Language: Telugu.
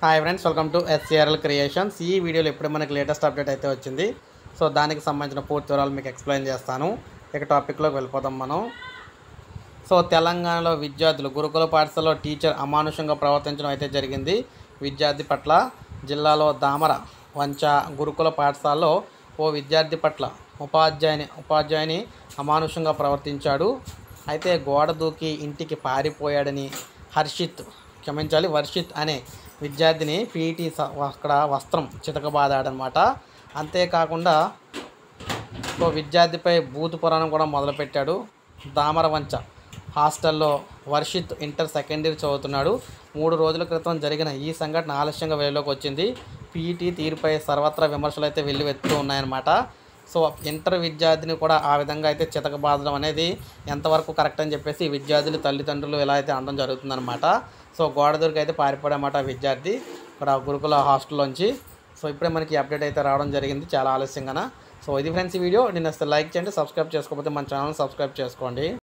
hi friends welcome to SCRL creations ఈ వీడియోలో ఇప్పుడే మనకి లేటెస్ట్ అప్డేట్ అయితే వచ్చింది సో దానికి సంబంధించిన పూర్తి వివరాలు మీకు ఎక్స్ప్లెయిన్ చేస్తాను ఇక టాపిక్లోకి వెళ్ళిపోదాం మనం సో తెలంగాణలో విద్యార్థులు గురుకుల పాఠశాలలో టీచర్ అమానుషంగా ప్రవర్తించడం అయితే జరిగింది విద్యార్థి పట్ల జిల్లాలో దామర వంచ గురుకుల పాఠశాలలో ఓ విద్యార్థి పట్ల ఉపాధ్యాయుని ఉపాధ్యాయుని అమానుషంగా ప్రవర్తించాడు అయితే గోడ దూకి ఇంటికి పారిపోయాడని హర్షిత్ క్షమించాలి వర్షిత్ అనే విద్యార్థిని పీఈటీ అక్కడ వస్త్రం చితకబాదాడనమాట అంతేకాకుండా సో విద్యార్థిపై బూతు పురాణం కూడా మొదలుపెట్టాడు దామరవంచ హాస్టల్లో వర్షిత్ ఇంటర్ సెకండ్ ఇయర్ చదువుతున్నాడు మూడు రోజుల క్రితం జరిగిన ఈ సంఘటన ఆలస్యంగా వెలుగులోకి వచ్చింది పీఈటీ తీరుపై సర్వత్రా విమర్శలు అయితే వెల్లువెత్తుతూ ఉన్నాయన్నమాట సో ఇంటర్ విద్యార్థిని కూడా ఆ విధంగా అయితే చితకబాదడం అనేది ఎంతవరకు కరెక్ట్ అని చెప్పేసి విద్యార్థులు తల్లిదండ్రులు ఇలా అయితే అనడం జరుగుతుందన్నమాట సో గోడ దూరికి అయితే పారిపోయాడన్నమాట ఆ విద్యార్థి ఇక్కడ గురుకుల హాస్టల్లోంచి సో ఇప్పుడే మనకి అప్డేట్ అయితే రావడం జరిగింది చాలా ఆలస్యంగా సో ఇది ఫ్రెండ్స్ ఈ వీడియో నేను అసలు లైక్ చేయండి సబ్స్క్రైబ్ చేసుకోకపోతే మన ఛానల్ సబ్స్క్రైబ్ చేసుకోండి